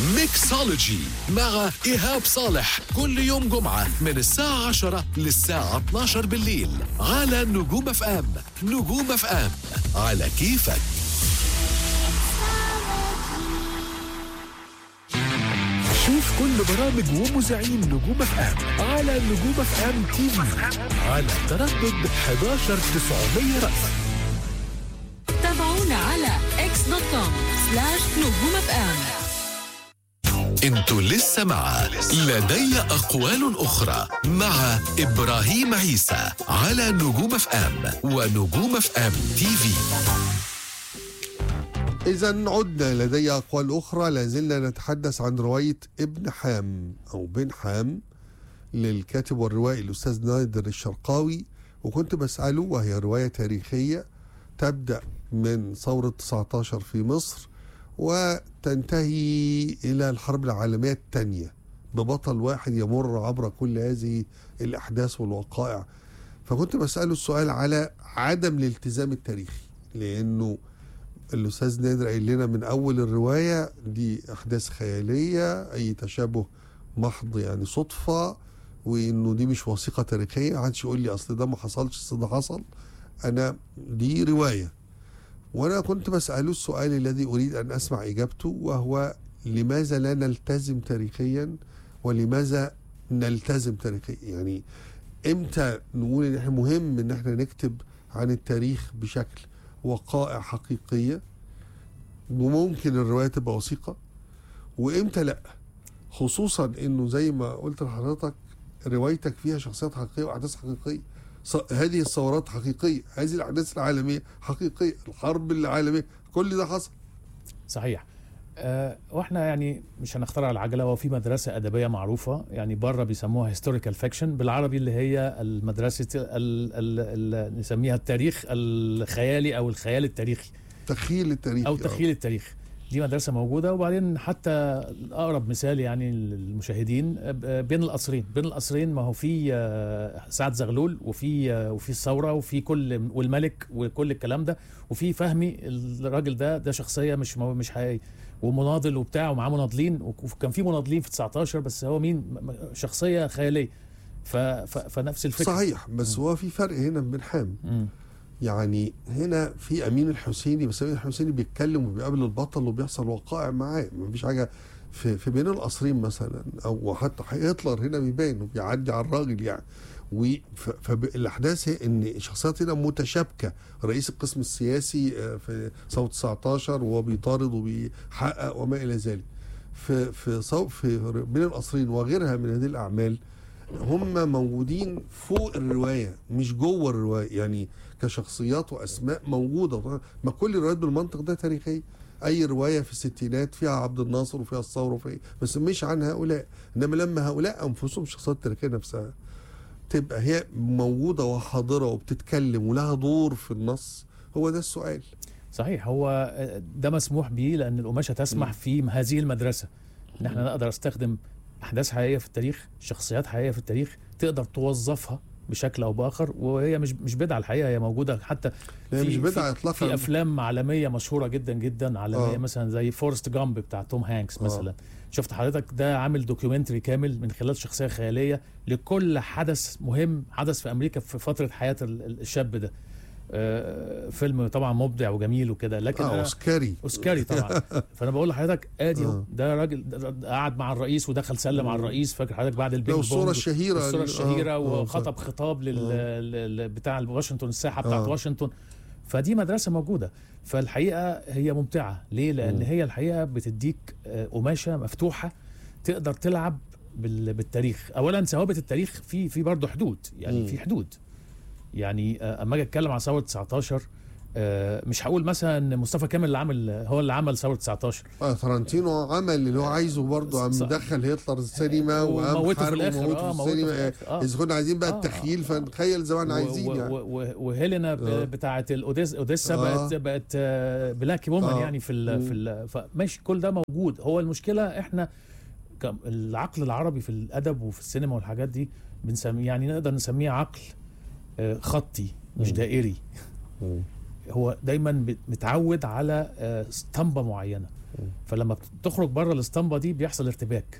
ميكسولوجي مع إيهاب صالح كل يوم جمعة من الساعة 10 للساعة 12 بالليل على نجوم اف ام نجوم اف ام على كيفك شوف كل برامج ومذيعين نجوم اف ام على نجوم اف ام تي في على تردد 11900 رأس تابعونا على اكس دوت كوم سلاش نجوم اف ام انتوا لسه مع لدي أقوال أخرى مع إبراهيم عيسى على نجوم اف ام ونجوم اف ام تي في إذا عدنا لدي أقوال أخرى لازلنا نتحدث عن رواية ابن حام أو بن حام للكاتب والروائي الأستاذ نادر الشرقاوي وكنت بسأله وهي رواية تاريخية تبدأ من ثورة 19 في مصر وتنتهي إلى الحرب العالمية الثانية ببطل واحد يمر عبر كل هذه الأحداث والوقائع فكنت بسأله السؤال على عدم الالتزام التاريخي لأنه الاستاذ نادر قايل لنا من اول الروايه دي احداث خياليه اي تشابه محض يعني صدفه وانه دي مش وثيقه تاريخيه محدش يقول لي اصل ده ما حصلش اصل ده حصل انا دي روايه وانا كنت بساله السؤال الذي اريد ان اسمع اجابته وهو لماذا لا نلتزم تاريخيا ولماذا نلتزم تاريخيا يعني امتى نقول ان احنا مهم ان احنا نكتب عن التاريخ بشكل وقائع حقيقية وممكن الرواية تبقى وثيقة وامتى لا خصوصا انه زي ما قلت لحضرتك روايتك فيها شخصيات حقيقية واحداث حقيقية ص- هذه الثورات حقيقية هذه الاحداث العالمية حقيقية الحرب العالمية كل ده حصل صحيح أه واحنا يعني مش هنخترع العجله هو في مدرسه ادبيه معروفه يعني بره بيسموها هيستوريكال فيكشن بالعربي اللي هي المدرسه ال ال ال نسميها التاريخ الخيالي او الخيال التاريخي تخيل التاريخ او تخيل التاريخ دي مدرسه موجوده وبعدين حتى اقرب مثال يعني للمشاهدين آه، بين القصرين بين القصرين ما هو في آه، سعد زغلول وفي آه، وفي الثوره وفي كل والملك وكل الكلام ده وفي فهمي الراجل ده ده شخصيه مش مو- مش حقيقيه ومناضل وبتاع ومعاه مناضلين وكان في مناضلين في 19 بس هو مين م- م- شخصيه خياليه ف ف فنفس الفكره صحيح بس هو في فرق هنا بين حام مم. يعني هنا في امين الحسيني بس امين الحسيني بيتكلم وبيقابل البطل وبيحصل وقائع معاه مفيش حاجه في في بين القصرين مثلا او حتى هتلر هنا بيبان وبيعدي على الراجل يعني فالاحداث هي ان الشخصيات هنا متشابكه رئيس القسم السياسي آه، في ثوره 19 وهو بيطارد وبيحقق وما الى ذلك في في صو في بين القصرين وغيرها من هذه الاعمال هم موجودين فوق الروايه مش جوه الروايه يعني كشخصيات واسماء موجوده ما كل الروايات بالمنطق ده تاريخيه اي روايه في الستينات فيها عبد الناصر وفيها الثوره وفيها بس مش عن هؤلاء انما لما هؤلاء انفسهم شخصيات تاريخيه نفسها تبقى هي موجوده وحاضره وبتتكلم ولها دور في النص هو ده السؤال صحيح هو ده مسموح به لان القماشه تسمح في هذه المدرسه ان احنا نقدر استخدم احداث حقيقيه في التاريخ شخصيات حقيقيه في التاريخ تقدر توظفها بشكل او باخر وهي مش مش بدعه الحقيقه هي موجوده حتى هي في مش بدعه في, اطلاقا في افلام عالميه مشهوره جدا جدا عالميه آه. مثلا زي فورست جامب بتاع توم هانكس آه. مثلا شفت حضرتك ده عامل دوكيومنتري كامل من خلال شخصيه خياليه لكل حدث مهم حدث في امريكا في فتره حياه ال- ال- الشاب ده آه، فيلم طبعا مبدع وجميل وكده لكن اه أنا اوسكاري اوسكاري طبعا فانا بقول لحضرتك ادي اهو آه. ده راجل ده- ده قعد مع الرئيس ودخل سلم على الرئيس فاكر حضرتك بعد البينج لو بونج الصوره الشهيره الصوره آه، الشهيره آه، وخطب خطاب لل ل- ل- بتاع واشنطن الساحه بتاعت آه. واشنطن فدي مدرسه موجوده فالحقيقه هي ممتعه ليه لان مم. هي الحقيقه بتديك آه، قماشه مفتوحه تقدر تلعب بال- بالتاريخ اولا ثوابت التاريخ في في برضه حدود يعني مم. في حدود يعني آه، اما اجي اتكلم عن ثوره 19 آه، مش هقول مثلا إن مصطفى كامل اللي عمل هو اللي عمل ثوره 19 آه ترنتينو عمل اللي هو عايزه برضه قام صح. مدخل هتلر السينما وقام وموته في حارب الآخر، وموته آه، في موته في السينما الآخر، آه. اذا كنا عايزين بقى آه، التخيل آه. فنتخيل زي ما احنا عايزين و- يعني و- و- وهيلينا ب- آه. بتاعت الاوديس اوديسا آه. بقت بقت آه، بلاك وومن آه. يعني في ال في ال فماشي كل ده موجود هو المشكله احنا ك- العقل العربي في الادب وفي السينما والحاجات دي بنسمي يعني نقدر نسميه عقل آه، خطي مش مم. دائري مم. هو دايما بت- متعود على آه، اسطمبه معينه فلما بتخرج بره الاسطمبه دي بيحصل ارتباك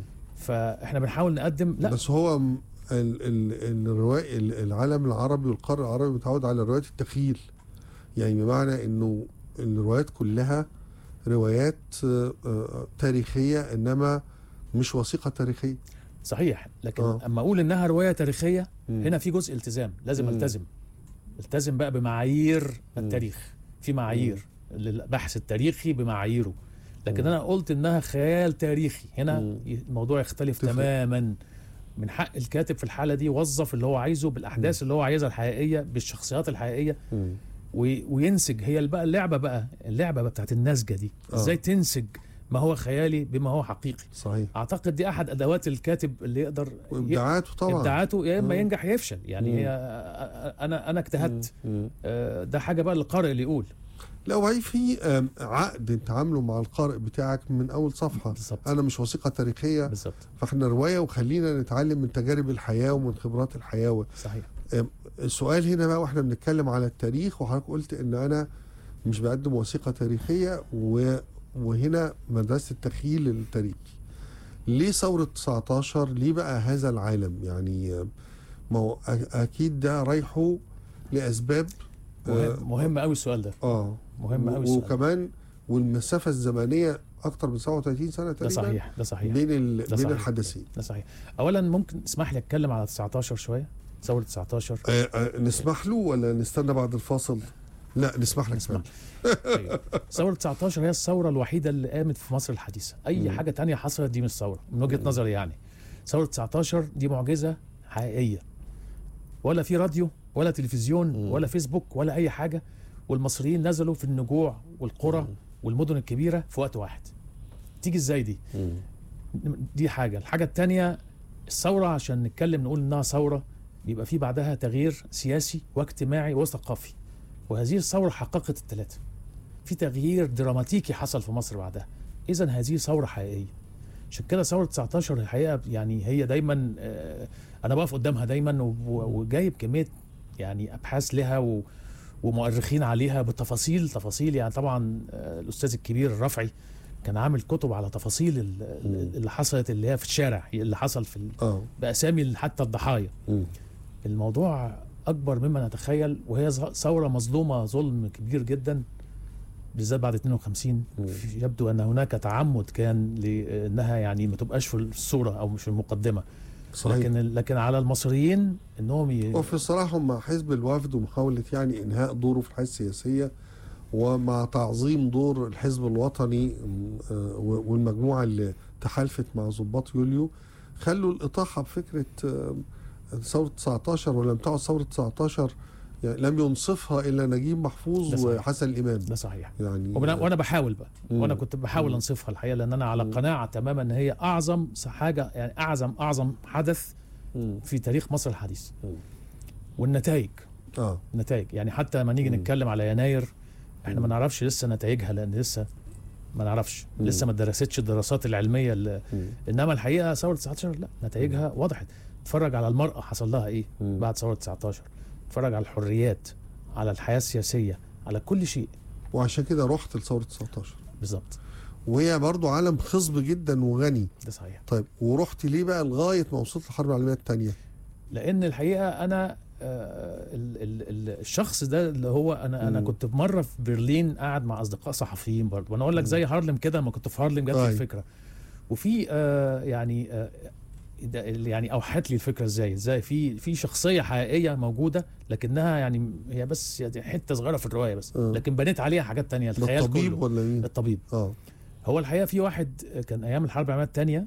فاحنا بنحاول نقدم لا بس هو م- ال ال الرواية ال- العالم العربي والقارة العربي متعود على روايات التخيل يعني بمعنى انه الروايات كلها روايات آه، آه، تاريخية انما مش وثيقة تاريخية صحيح لكن آه. اما اقول انها روايه تاريخيه مم. هنا في جزء التزام لازم مم. التزم التزم بقى بمعايير مم. التاريخ في معايير للبحث التاريخي بمعاييره لكن انا قلت انها خيال تاريخي هنا مم. الموضوع يختلف تفرق. تماما من حق الكاتب في الحاله دي يوظف اللي هو عايزه بالاحداث اللي هو عايزها الحقيقيه بالشخصيات الحقيقيه وي- وينسج هي بقى اللعبه بقى اللعبه بقى بتاعت النسجه دي آه. ازاي تنسج ما هو خيالي بما هو حقيقي صحيح اعتقد دي احد ادوات الكاتب اللي يقدر ي- وابداعاته طبعا ابداعاته يا اما مم. ينجح يا يفشل يعني مم. هي انا انا اجتهدت مم. آه، ده حاجه بقى للقارئ اللي يقول لا وهي في آم، عقد انت عامله مع القارئ بتاعك من اول صفحه بالظبط انا مش وثيقه تاريخيه بالظبط فاحنا روايه وخلينا نتعلم من تجارب الحياه ومن خبرات الحياه صحيح السؤال هنا بقى واحنا بنتكلم على التاريخ وحضرتك قلت ان انا مش بقدم وثيقه تاريخيه و... وهنا مدرسه التخيل التاريخي ليه ثوره 19 ليه بقى هذا العالم يعني آه، ما هو أ- اكيد ده رايحه لاسباب آه، مهم, مهم قوي السؤال ده اه مهم و- قوي السؤال وكمان والمسافه الزمنيه اكتر من 37 سنه ده تقريبا صحيح ده صحيح بين ال... ده بين صحيح. الحدثين ده صحيح اولا ممكن اسمح لي اتكلم على 19 شويه ثوره 19 آه آه نسمح له ولا نستنى بعد الفاصل لا نسمح لك نسمح. فندم. طيب. ثوره 19 هي الثوره الوحيده اللي قامت في مصر الحديثه اي مم. حاجه تانية حصلت دي مش ثوره من وجهه مم. نظري يعني ثوره 19 دي معجزه حقيقيه ولا في راديو ولا تلفزيون مم. ولا فيسبوك ولا اي حاجه والمصريين نزلوا في النجوع والقرى مم. والمدن الكبيره في وقت واحد تيجي ازاي دي دي حاجه الحاجه الثانيه الثوره عشان نتكلم نقول انها ثوره بيبقى في بعدها تغيير سياسي واجتماعي وثقافي وهذه الثوره حققت الثلاثه في تغيير دراماتيكي حصل في مصر بعدها اذا هذه ثوره حقيقيه عشان كده ثوره 19 الحقيقه يعني هي دايما آه، انا بقف قدامها دايما و- و- وجايب كميه يعني ابحاث لها و ومؤرخين عليها بتفاصيل تفاصيل يعني طبعا آه، الاستاذ الكبير الرفعي كان عامل كتب على تفاصيل ال- ال- اللي حصلت اللي هي في الشارع اللي حصل في ال- اه باسامي حتى الضحايا مم. الموضوع اكبر مما نتخيل وهي ظ- ثوره مظلومه ظلم كبير جدا بالذات بعد 52 مم. يبدو ان هناك تعمد كان لانها يعني ما تبقاش في الصوره او مش في المقدمه صحيح لكن لكن على المصريين انهم ي... وفي الصراحة مع حزب الوفد ومحاولة يعني إنهاء دوره في الحياة السياسية ومع تعظيم دور الحزب الوطني م، آه، و- والمجموعة اللي تحالفت مع ضباط يوليو خلوا الإطاحة بفكرة آه، ثورة 19 ولم تعد ثورة 19 يعني لم ينصفها إلا نجيب ده محفوظ صحيح. وحسن الإمام ده صحيح يعني وأنا, وانا بحاول بقى مم. وانا كنت بحاول مم. انصفها الحقيقه لان انا على مم. قناعه تماما ان هي اعظم حاجه يعني اعظم اعظم حدث مم. في تاريخ مصر الحديث مم. والنتائج اه نتائج يعني حتى لما نيجي مم. نتكلم على يناير احنا ما مم. نعرفش لسه نتائجها لان لسه ما نعرفش مم. لسه ما درستش الدراسات العلميه اللي مم. انما الحقيقه ثوره 19 لا نتائجها وضحت اتفرج على المراه حصل لها ايه مم. بعد ثوره 19 اتفرج على الحريات على الحياه السياسيه على كل شيء وعشان كده رحت لثورة 19 بالظبط وهي برضو عالم خصب جدا وغني ده صحيح طيب ورحت ليه بقى لغاية ما وصلت الحرب العالمية الثانية لان الحقيقه انا آه، ال- ال- ال- الشخص ده اللي هو انا انا مم. كنت مره في برلين قاعد مع اصدقاء صحفيين برضه وانا اقول لك مم. زي هارلم كده لما كنت في هارلم جات لي أي. الفكره وفي آه، يعني آه، ده اللي يعني اوحت لي الفكره ازاي ازاي في في شخصيه حقيقيه موجوده لكنها يعني هي بس يعني حته صغيره في الروايه بس آه. لكن بنيت عليها حاجات تانية ده الخيال الطبيب كله ولا مين؟ الطبيب اه هو الحقيقه في واحد كان ايام الحرب العالميه الثانيه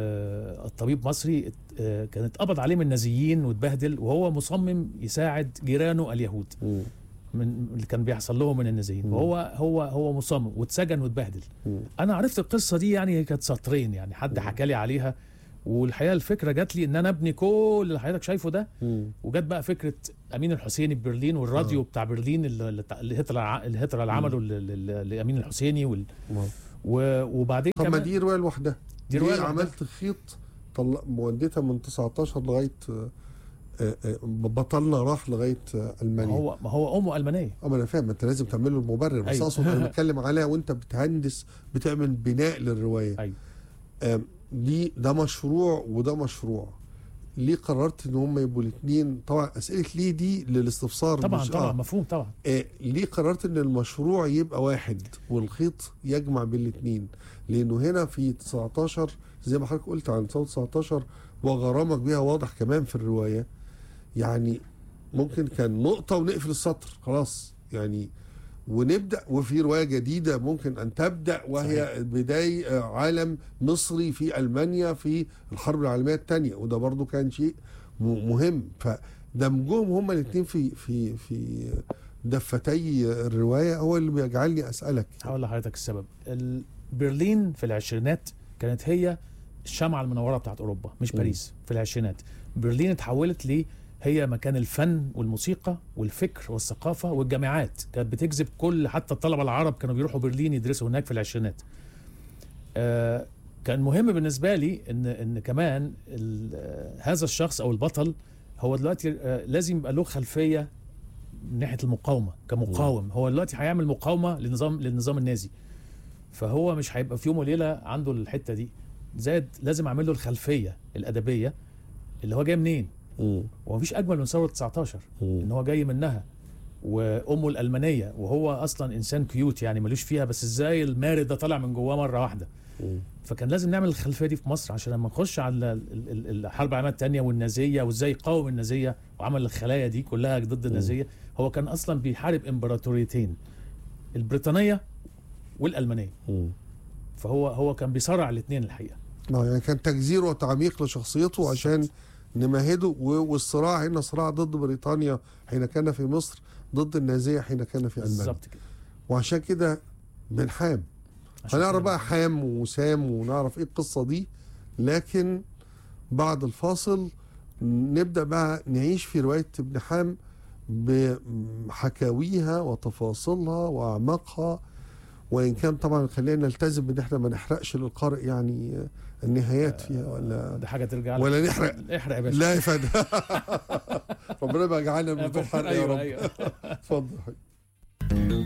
الطبيب مصري ات- آه، كان اتقبض عليه من النازيين واتبهدل وهو مصمم يساعد جيرانه اليهود مم. من اللي كان بيحصل لهم من النازيين مم. وهو هو هو مصمم واتسجن واتبهدل مم. انا عرفت القصه دي يعني هي كانت سطرين يعني حد مم. حكى لي عليها والحقيقه الفكره جات لي ان انا ابني كل اللي حضرتك شايفه ده مم. وجت بقى فكره امين الحسيني ببرلين والراديو آه. بتاع برلين اللي اللي هتلر ع- اللي هتلر عمله ل- ل- لامين الحسيني وال... آه. و- وبعدين طب ما كمان دي روايه لوحدها دي دي رواية روايه لوحدها. عملت خيط طلع مودتها من 19 لغايه آه، آه، آه، بطلنا راح لغايه آه، ما المانيا هو ما هو امه المانيه اه ما انا فاهم انت لازم تعمل له المبرر بس أيوة. اقصد انا بتكلم عليها وانت بتهندس بتعمل بناء للروايه ايوه آم، دي ده مشروع وده مشروع ليه قررت ان هم يبقوا الاثنين طبعا اسئله ليه دي للاستفسار طبعا مش طبعا آه. مفهوم طبعا آه ليه قررت ان المشروع يبقى واحد والخيط يجمع بين الاثنين لانه هنا في 19 زي ما حضرتك قلت عن صوت 19 وغرامك بيها واضح كمان في الروايه يعني ممكن كان نقطه ونقفل السطر خلاص يعني ونبدا وفي روايه جديده ممكن ان تبدا وهي صحيح. بدايه آه، عالم مصري في المانيا في الحرب العالميه الثانيه وده برضو كان شيء م- مهم فدمجهم هما الاثنين في في في دفتي الروايه هو اللي بيجعلني اسالك هقول لحضرتك السبب ال- برلين في العشرينات كانت هي الشمعة المنورة بتاعت أوروبا مش مم. باريس في العشرينات برلين اتحولت ليه هي مكان الفن والموسيقى والفكر والثقافة والجامعات كانت بتجذب كل حتى الطلبة العرب كانوا بيروحوا برلين يدرسوا هناك في العشرينات آه كان مهم بالنسبة لي ان ان كمان ال- آه، هذا الشخص او البطل هو دلوقتي آه لازم يبقى له خلفية من ناحية المقاومة كمقاوم هو دلوقتي هيعمل مقاومة للنظام للنظام النازي فهو مش هيبقى في يوم وليله عنده الحته دي زائد لازم اعمل له الخلفيه الادبيه اللي هو جاي منين ومفيش اجمل من ثوره 19 ان هو جاي منها وامه الالمانيه وهو اصلا انسان كيوت يعني ملوش فيها بس ازاي المارد ده طالع من جواه مره واحده فكان لازم نعمل الخلفيه دي في مصر عشان لما نخش على ال- ال- ال- الحرب العالميه الثانيه والنازيه وازاي قاوم النازيه وعمل الخلايا دي كلها ضد النازيه هو كان اصلا بيحارب امبراطوريتين البريطانيه والالمانيه فهو هو كان بيصارع الاثنين الحقيقه اه يعني كان تجزير وتعميق لشخصيته عشان نمهده و- والصراع هنا صراع ضد بريطانيا حين كان في مصر ضد النازيه حين كان في المانيا بالظبط كده وعشان كده بنحام عشان هنعرف كده- بقى حام وسام ونعرف ايه القصه دي لكن بعد الفاصل نبدا بقى نعيش في روايه ابن حام بحكاويها وتفاصيلها واعماقها وان كان طبعا خلينا نلتزم ان احنا ما نحرقش للقارئ يعني النهايات فيها ولا دي حاجه ترجع لك ولا نحرق احرق يا باشا لا يا فندم ربنا يبقى يجعلنا من يا بتوع باشا، حرق يا أيوة، رب أيوة. اتفضل